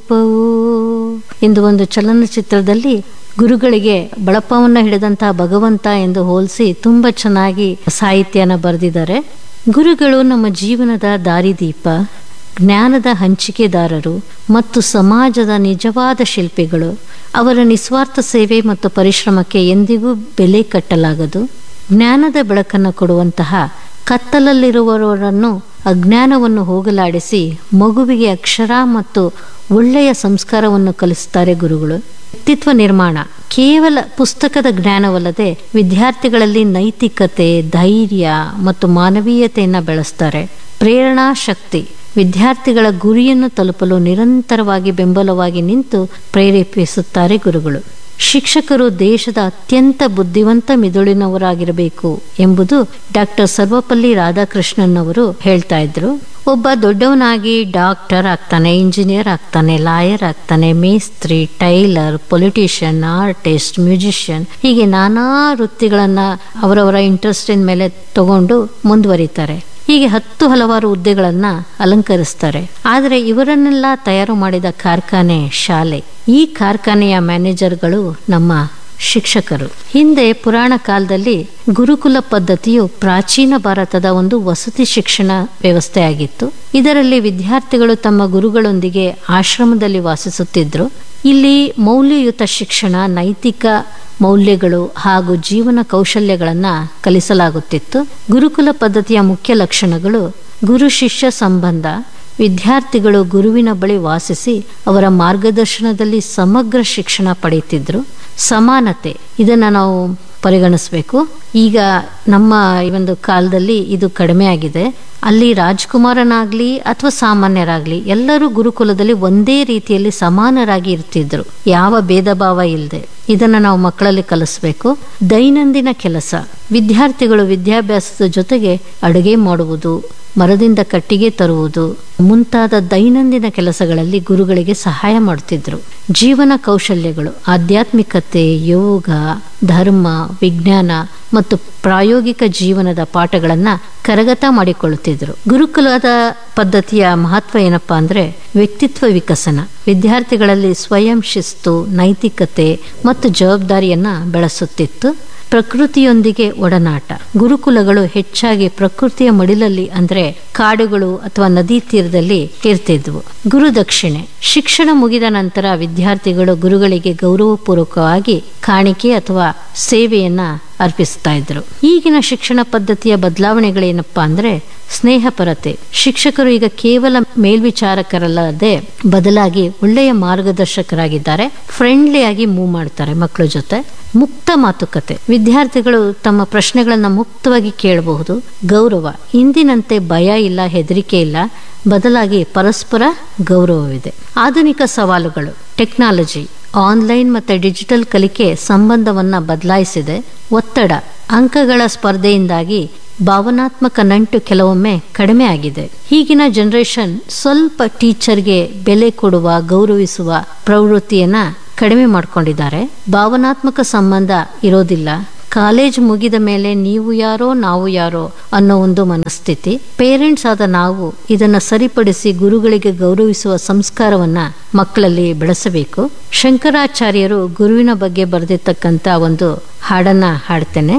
ರೂಪವು ಎಂದು ಒಂದು ಚಲನಚಿತ್ರದಲ್ಲಿ ಗುರುಗಳಿಗೆ ಬಳಪವನ್ನ ಹಿಡಿದಂತಹ ಭಗವಂತ ಎಂದು ಹೋಲಿಸಿ ತುಂಬಾ ಚೆನ್ನಾಗಿ ಸಾಹಿತ್ಯನ ಬರೆದಿದ್ದಾರೆ ಗುರುಗಳು ನಮ್ಮ ಜೀವನದ ದಾರಿದೀಪ ಜ್ಞಾನದ ಹಂಚಿಕೆದಾರರು ಮತ್ತು ಸಮಾಜದ ನಿಜವಾದ ಶಿಲ್ಪಿಗಳು ಅವರ ನಿಸ್ವಾರ್ಥ ಸೇವೆ ಮತ್ತು ಪರಿಶ್ರಮಕ್ಕೆ ಎಂದಿಗೂ ಬೆಲೆ ಕಟ್ಟಲಾಗದು ಜ್ಞಾನದ ಬೆಳಕನ್ನು ಕೊಡುವಂತಹ ಕತ್ತಲಲ್ಲಿರುವವರನ್ನು ಅಜ್ಞಾನವನ್ನು ಹೋಗಲಾಡಿಸಿ ಮಗುವಿಗೆ ಅಕ್ಷರ ಮತ್ತು ಒಳ್ಳೆಯ ಸಂಸ್ಕಾರವನ್ನು ಕಲಿಸುತ್ತಾರೆ ಗುರುಗಳು ವ್ಯಕ್ತಿತ್ವ ನಿರ್ಮಾಣ ಕೇವಲ ಪುಸ್ತಕದ ಜ್ಞಾನವಲ್ಲದೆ ವಿದ್ಯಾರ್ಥಿಗಳಲ್ಲಿ ನೈತಿಕತೆ ಧೈರ್ಯ ಮತ್ತು ಮಾನವೀಯತೆಯನ್ನು ಬೆಳೆಸ್ತಾರೆ ಪ್ರೇರಣಾ ಶಕ್ತಿ ವಿದ್ಯಾರ್ಥಿಗಳ ಗುರಿಯನ್ನು ತಲುಪಲು ನಿರಂತರವಾಗಿ ಬೆಂಬಲವಾಗಿ ನಿಂತು ಪ್ರೇರೇಪಿಸುತ್ತಾರೆ ಗುರುಗಳು ಶಿಕ್ಷಕರು ದೇಶದ ಅತ್ಯಂತ ಬುದ್ಧಿವಂತ ಮಿದುಳಿನವರಾಗಿರಬೇಕು ಎಂಬುದು ಡಾಕ್ಟರ್ ಸರ್ವಪಲ್ಲಿ ರಾಧಾಕೃಷ್ಣನ್ ಅವರು ಹೇಳ್ತಾ ಇದ್ರು ಒಬ್ಬ ದೊಡ್ಡವನಾಗಿ ಡಾಕ್ಟರ್ ಆಗ್ತಾನೆ ಇಂಜಿನಿಯರ್ ಆಗ್ತಾನೆ ಲಾಯರ್ ಆಗ್ತಾನೆ ಮೇಸ್ತ್ರಿ ಟೈಲರ್ ಪೊಲಿಟಿಷಿಯನ್ ಆರ್ಟಿಸ್ಟ್ ಮ್ಯೂಸಿಷಿಯನ್ ಹೀಗೆ ನಾನಾ ವೃತ್ತಿಗಳನ್ನ ಅವರವರ ಇಂಟ್ರೆಸ್ಟಿನ ಮೇಲೆ ತಗೊಂಡು ಮುಂದುವರಿತಾರೆ ಹೀಗೆ ಹತ್ತು ಹಲವಾರು ಹುದ್ದೆಗಳನ್ನ ಅಲಂಕರಿಸ್ತಾರೆ ಆದರೆ ಇವರನ್ನೆಲ್ಲ ತಯಾರು ಮಾಡಿದ ಕಾರ್ಖಾನೆ ಶಾಲೆ ಈ ಕಾರ್ಖಾನೆಯ ಮ್ಯಾನೇಜರ್ಗಳು ನಮ್ಮ ಶಿಕ್ಷಕರು ಹಿಂದೆ ಪುರಾಣ ಕಾಲದಲ್ಲಿ ಗುರುಕುಲ ಪದ್ಧತಿಯು ಪ್ರಾಚೀನ ಭಾರತದ ಒಂದು ವಸತಿ ಶಿಕ್ಷಣ ವ್ಯವಸ್ಥೆಯಾಗಿತ್ತು ಇದರಲ್ಲಿ ವಿದ್ಯಾರ್ಥಿಗಳು ತಮ್ಮ ಗುರುಗಳೊಂದಿಗೆ ಆಶ್ರಮದಲ್ಲಿ ವಾಸಿಸುತ್ತಿದ್ರು ಇಲ್ಲಿ ಮೌಲ್ಯಯುತ ಶಿಕ್ಷಣ ನೈತಿಕ ಮೌಲ್ಯಗಳು ಹಾಗೂ ಜೀವನ ಕೌಶಲ್ಯಗಳನ್ನು ಕಲಿಸಲಾಗುತ್ತಿತ್ತು ಗುರುಕುಲ ಪದ್ಧತಿಯ ಮುಖ್ಯ ಲಕ್ಷಣಗಳು ಗುರು ಶಿಷ್ಯ ಸಂಬಂಧ ವಿದ್ಯಾರ್ಥಿಗಳು ಗುರುವಿನ ಬಳಿ ವಾಸಿಸಿ ಅವರ ಮಾರ್ಗದರ್ಶನದಲ್ಲಿ ಸಮಗ್ರ ಶಿಕ್ಷಣ ಪಡೆಯುತ್ತಿದ್ರು ಸಮಾನತೆ ಇದನ್ನು ನಾವು ಪರಿಗಣಿಸಬೇಕು ಈಗ ನಮ್ಮ ಈ ಒಂದು ಕಾಲದಲ್ಲಿ ಇದು ಕಡಿಮೆ ಆಗಿದೆ ಅಲ್ಲಿ ರಾಜ್ಕುಮಾರನಾಗ್ಲಿ ಅಥವಾ ಸಾಮಾನ್ಯರಾಗ್ಲಿ ಎಲ್ಲರೂ ಗುರುಕುಲದಲ್ಲಿ ಒಂದೇ ರೀತಿಯಲ್ಲಿ ಸಮಾನರಾಗಿ ಇರ್ತಿದ್ರು ಯಾವ ಭೇದ ಭಾವ ಇಲ್ಲದೆ ಇದನ್ನ ನಾವು ಮಕ್ಕಳಲ್ಲಿ ಕಲಿಸ್ಬೇಕು ದೈನಂದಿನ ಕೆಲಸ ವಿದ್ಯಾರ್ಥಿಗಳು ವಿದ್ಯಾಭ್ಯಾಸದ ಜೊತೆಗೆ ಅಡುಗೆ ಮಾಡುವುದು ಮರದಿಂದ ಕಟ್ಟಿಗೆ ತರುವುದು ಮುಂತಾದ ದೈನಂದಿನ ಕೆಲಸಗಳಲ್ಲಿ ಗುರುಗಳಿಗೆ ಸಹಾಯ ಮಾಡುತ್ತಿದ್ರು ಜೀವನ ಕೌಶಲ್ಯಗಳು ಆಧ್ಯಾತ್ಮಿಕತೆ ಯೋಗ ಧರ್ಮ ವಿಜ್ಞಾನ ಮತ್ತು ಪ್ರಾಯೋಗಿಕ ಜೀವನದ ಪಾಠಗಳನ್ನ ಕರಗತ ಮಾಡಿಕೊಳ್ಳುತ್ತಿದ್ರು ಗುರುಕುಲದ ಪದ್ಧತಿಯ ಮಹತ್ವ ಏನಪ್ಪಾ ಅಂದ್ರೆ ವ್ಯಕ್ತಿತ್ವ ವಿಕಸನ ವಿದ್ಯಾರ್ಥಿಗಳಲ್ಲಿ ಸ್ವಯಂ ಶಿಸ್ತು ನೈತಿಕತೆ ಮತ್ತು ಜವಾಬ್ದಾರಿಯನ್ನ ಬೆಳೆಸುತ್ತಿತ್ತು ಪ್ರಕೃತಿಯೊಂದಿಗೆ ಒಡನಾಟ ಗುರುಕುಲಗಳು ಹೆಚ್ಚಾಗಿ ಪ್ರಕೃತಿಯ ಮಡಿಲಲ್ಲಿ ಅಂದ್ರೆ ಕಾಡುಗಳು ಅಥವಾ ನದಿ ತೀರದಲ್ಲಿ ಇರ್ತಿದ್ವು ಗುರುದಕ್ಷಿಣೆ ಶಿಕ್ಷಣ ಮುಗಿದ ನಂತರ ವಿದ್ಯಾರ್ಥಿಗಳು ಗುರುಗಳಿಗೆ ಗೌರವಪೂರ್ವಕವಾಗಿ ಕಾಣಿಕೆ ಅಥವಾ ಸೇವೆಯನ್ನ ಅರ್ಪಿಸ್ತಾ ಇದ್ರು ಈಗಿನ ಶಿಕ್ಷಣ ಪದ್ಧತಿಯ ಬದಲಾವಣೆಗಳೇನಪ್ಪಾ ಅಂದ್ರೆ ಸ್ನೇಹಪರತೆ ಶಿಕ್ಷಕರು ಈಗ ಕೇವಲ ಮೇಲ್ವಿಚಾರಕರಲ್ಲದೆ ಬದಲಾಗಿ ಒಳ್ಳೆಯ ಮಾರ್ಗದರ್ಶಕರಾಗಿದ್ದಾರೆ ಫ್ರೆಂಡ್ಲಿ ಆಗಿ ಮೂವ್ ಮಾಡ್ತಾರೆ ಮಕ್ಕಳ ಜೊತೆ ಮುಕ್ತ ಮಾತುಕತೆ ವಿದ್ಯಾರ್ಥಿಗಳು ತಮ್ಮ ಪ್ರಶ್ನೆಗಳನ್ನ ಮುಕ್ತವಾಗಿ ಕೇಳಬಹುದು ಗೌರವ ಇಂದಿನಂತೆ ಭಯ ಇಲ್ಲ ಹೆದರಿಕೆ ಇಲ್ಲ ಬದಲಾಗಿ ಪರಸ್ಪರ ಗೌರವವಿದೆ ಆಧುನಿಕ ಸವಾಲುಗಳು ಟೆಕ್ನಾಲಜಿ ಆನ್ಲೈನ್ ಮತ್ತು ಡಿಜಿಟಲ್ ಕಲಿಕೆ ಸಂಬಂಧವನ್ನ ಬದಲಾಯಿಸಿದೆ ಒತ್ತಡ ಅಂಕಗಳ ಸ್ಪರ್ಧೆಯಿಂದಾಗಿ ಭಾವನಾತ್ಮಕ ನಂಟು ಕೆಲವೊಮ್ಮೆ ಕಡಿಮೆ ಆಗಿದೆ ಈಗಿನ ಜನರೇಷನ್ ಸ್ವಲ್ಪ ಟೀಚರ್ಗೆ ಬೆಲೆ ಕೊಡುವ ಗೌರವಿಸುವ ಪ್ರವೃತ್ತಿಯನ್ನ ಕಡಿಮೆ ಮಾಡ್ಕೊಂಡಿದ್ದಾರೆ ಭಾವನಾತ್ಮಕ ಸಂಬಂಧ ಇರೋದಿಲ್ಲ ಕಾಲೇಜ್ ಮುಗಿದ ಮೇಲೆ ನೀವು ಯಾರೋ ನಾವು ಯಾರೋ ಅನ್ನೋ ಒಂದು ಮನಸ್ಥಿತಿ ಪೇರೆಂಟ್ಸ್ ಆದ ನಾವು ಇದನ್ನ ಸರಿಪಡಿಸಿ ಗುರುಗಳಿಗೆ ಗೌರವಿಸುವ ಸಂಸ್ಕಾರವನ್ನ ಮಕ್ಕಳಲ್ಲಿ ಬೆಳೆಸಬೇಕು ಶಂಕರಾಚಾರ್ಯರು ಗುರುವಿನ ಬಗ್ಗೆ ಬರೆದಿರ್ತಕ್ಕಂಥ ಒಂದು ಹಾಡನ್ನ ಹಾಡ್ತೇನೆ